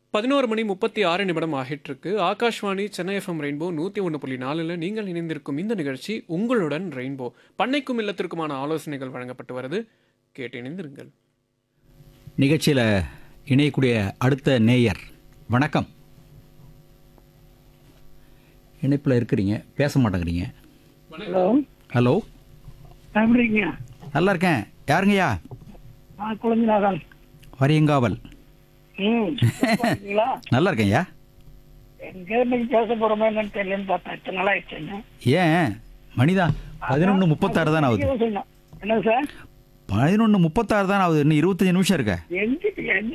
பதினோரு மணி முப்பத்தி ஆறு நிமிடம் ஆகிட்டிருக்கு ஆகாஷ்வாணி சென்னை எஃப்எம் ரெயின்போ நூற்றி ஒன்று புள்ளி நாலில் நீங்கள் இணைந்திருக்கும் இந்த நிகழ்ச்சி உங்களுடன் ரெயின்போ பண்ணைக்கும் இல்லத்திற்குமான ஆலோசனைகள் வழங்கப்பட்டு வருது கேட்டு இணைந்திருங்கள் நிகழ்ச்சியில் இணையக்கூடிய அடுத்த நேயர் வணக்கம் இணைப்பில் இருக்கிறீங்க பேச மாட்டேங்கிறீங்க ஹலோ ஹலோ எப்படி இருக்கீங்க நல்லா இருக்கேன் யாருங்கய்யா நான் குழந்தைநாதன் வரியங்காவல் ம் சுத்தமா இருக்கீங்களா நல்லா இருக்கேன்யா எங்க இன்னைக்கு பேச போறோமா என்னன்னு தெரியலன்னு பார்த்தேன் இத்தனை நாள் ஆயிடுச்சுங்க ஏன் மணிதான் பதினொன்று முப்பத்தாறு தான் ஆகுது என்ன சார் பதினொன்று முப்பத்தாறு தான் ஆகுது இன்னும் இருபத்தஞ்சு நிமிஷம் இருக்க எங்க எங்க